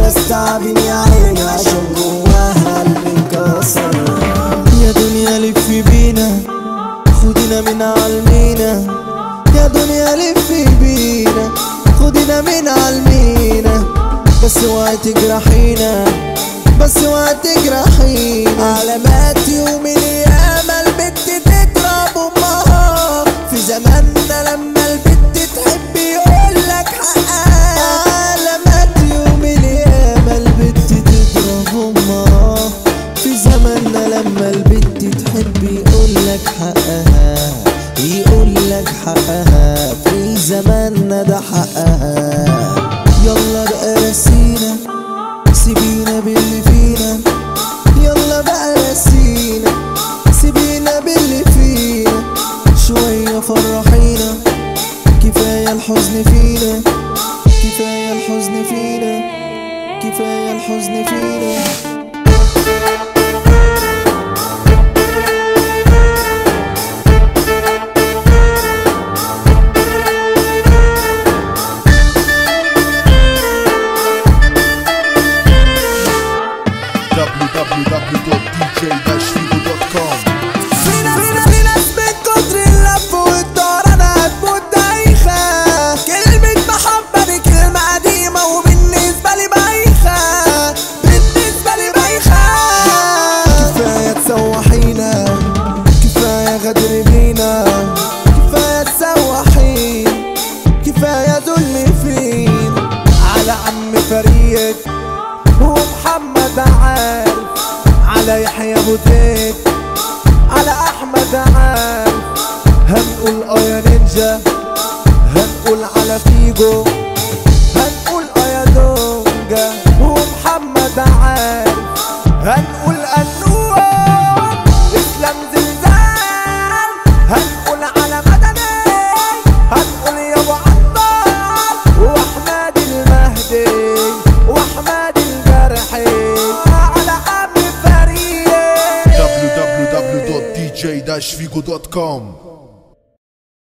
ناس تعبين يا عيني عشان جواها قلبي انكسر يا دنيا لفي بينا خدينا من عالمينا يا دنيا لفي بينا خدينا من عالمينا بس اوعي تجرحينا بس اوعي تجرحينا علامات يوم القيامة البت تضرب امها في زماننا لما البت تحب يقولك حقها علامات يوم القيامة البت تضرب امها في زماننا لما البت تحب يقولك حقها يقولك حقها في زماننا ده حقها يلا بقى رسينا سيبينا باللي فينا يلا بقى رسينا سيبينا باللي فينا شوية فرحينا كفاية الحزن فينا كفاية الحزن فينا كفاية الحزن فينا www.dj-figo.com في ناس في ناس من كتر اللف والدار انا هتموت دايخة كلمة محبة دي كلمة قديمة وبالنسبة لي بايخة بالنسبة لي بايخة كفاية تسوحينا كفاية غدر بينا كفاية تسوحين كفاية ظلم فين على عم فريد ومحمد عارف على يحيى ابو زيد على احمد عارف هنقول اه يا نينجا هنقول على فيجو هنقول اه يا دونجا ومحمد عارف هنقول انور اسلام زلزال هنقول على مدني هنقول يا ابو عطار واحمد المهدي واحمد الجرحي على عم فريد www.dj-figo.com